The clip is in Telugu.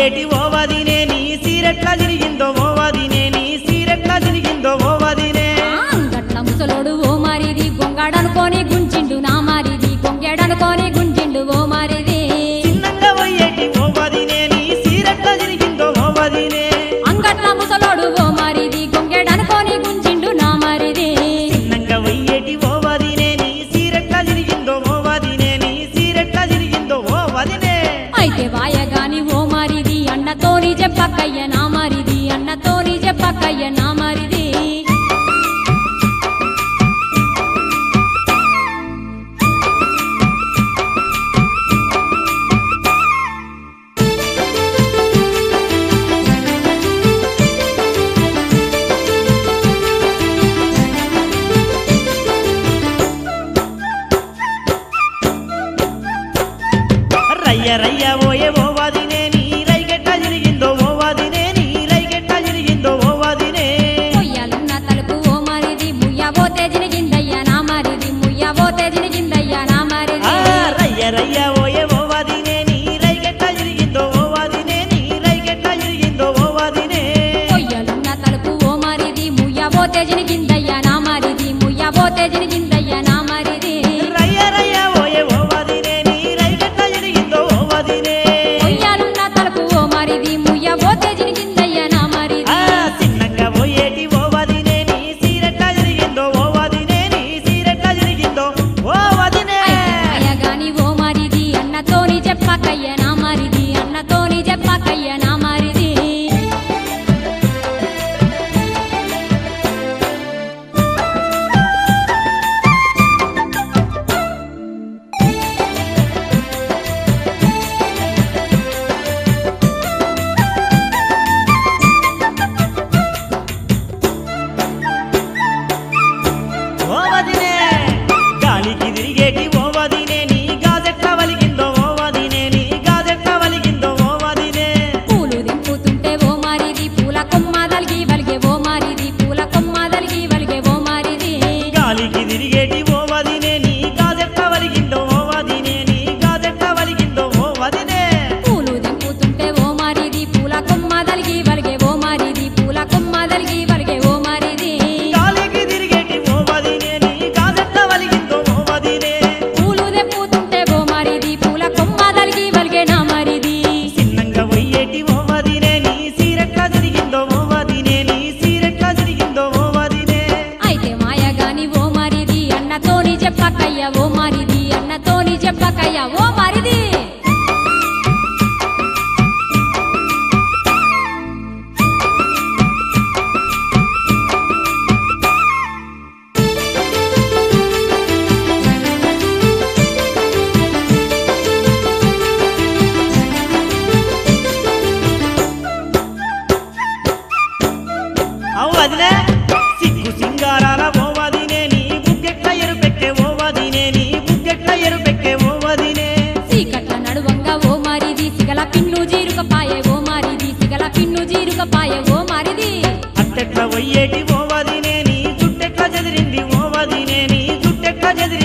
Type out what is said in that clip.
పోయేటి ఓ వదినే నీ సీరెట్లా తిరిగిందో ఓ వదినే నీ సీరెట్లా తిరిగిందో ఓ వదినే ఆ, గట్ల ముసలోడు ఓ మారిది గొంగాడనుకోని గుంజిండు నా మారిది గొంగేడనుకోని గుంజిండు ఓ మారిది చిన్నంగా పోయేటి ఓ వదినే నీ సీరెట్లా తిరిగిందో ఓ వదినే అంగట్ల ముసలోడు ఓ మారిది గొంగేడనుకోని గుంజిండు నా మారిది చిన్నంగా పోయేటి ఓ వదినే నీ సీరెట్లా తిరిగిందో ఓ వదినే నీ సీరెట్లా తిరిగిందో ఓ వదినే అయితే వాయగాని ఓ మారిది అన్నతోని చెప్పక్కయ్య నా మారిది అన్నతోని చెప్పక్కయ్య నా మారిది రయ్య రయ్య ఓయే ఓ వదినే నీ రైగెట్లా తిరిగిందో ఓ వదినే నీ రైగెట్లా తిరిగిందో ఓ వదినే ముయ్యాలున్న తలుపు ఓ మారిది ముయ్యబోతే జినిగిందయ్య నా మారిది ముయ్యబోతే జినిగిందయ్య నా ఆ మారిది రయ్య రయ్య ఓయే ఓ వదినే నీ రైగెట్లా తిరిగిందో ఓ వదినే నీ రైగెట్లా తిరిగిందో ఓ వదినే పొయ్యలున్న తలుపు ఓ మారిది ముయ్యబోతే జినిగిందయ్య నా మారిది ముయ్యబోతే జినిగిందయ్య నా మారిది రయ్య రయ్య ఓయే ఓ వదినే నీ రైగెట్లా తిరిగిందో ఓ వదినే పొయ్యాలున్న తలుపు ఓ మారిది ముయ్యబోతే జినిగిందయ్య నా ఆ మారిది చిన్నంగా పోయేటి ఓ వదినే నీ సీరెట్లా తిరిగిందో ఓ వదినే నీ సీరెట్లా తిరిగిందో ఓ వదినే అయ్యగాని ఓ మారిది అన్నతోని చెప్పకయ్య నా మారిది అన్నతోని చెప్పకయ్య నా మారిది ఓ వదినే గాలికి తిరిగేటి ఓ వదినే నీ గాజెట్లా వలిగిందో ఓ వదినే నీ గాజెట్లా వలిగిందో ఓ వదినే పూలు దింపుతుంటే ఓ మారిది పూల కొమ్మ దలిగి వలిగే ఓ మారిది పూల కొమ్మ దలిగి వలిగే ఓ మారిది గాలికి తిరిగేటి ఓ వదినే నీ గాజెట్లా వలిగిందో ఓ వదినే నీ గాజెట్లా వలిగిందో ఓ వదినే పూలు దింపుతుంటే ఓ మారిది పూల కొమ్మ దలిగి వలిగే ఓ మారిది పూల కొమ్మ దలిగి వలిగే ఓ మారిది గాలికి తిరిగేటి ఓ వదినే నీ గాజెట్లా వలిగిందో ఓ వదినే పూలు దెంపుతుంటే ఓ మారిది పూల కొమ్మ దలిగి వలిగే నా మారిది చిన్నంగా పోయేటి ఓ వదినే నీ సీరెట్లా తిరిగిందో ఓ వదినే నీ సీరెట్లా తిరిగిందో ఓ వదినే అయితే మాయగాని ఓ మారిది అన్నతోని చెప్పకయ్య ఓ మారిది అన్నతోని చెప్పకయ్య ఓ మారిది అవు వదినే సిగ్గు సింగారాల ఓ వదినే నీ బుగ్గెట్ల ఎరుపెక్కే ఓ వదినే నీ బుగ్గెట్ల ఎరుపెక్కే ఓ వదినే చీకట్ల నడువంగా ఓ మారిది సిగల పిన్ను జీరుక పాయే ఓ మారిది సిగల పిన్ను జీరుక పాయే ఓ మారిది అట్టెట్ల వయ్యేటి ఓ వదినే నీ జుట్టెట్ల చెదిరింది ఓ వదినే నీ జుట్టెట్ల చెదిరింది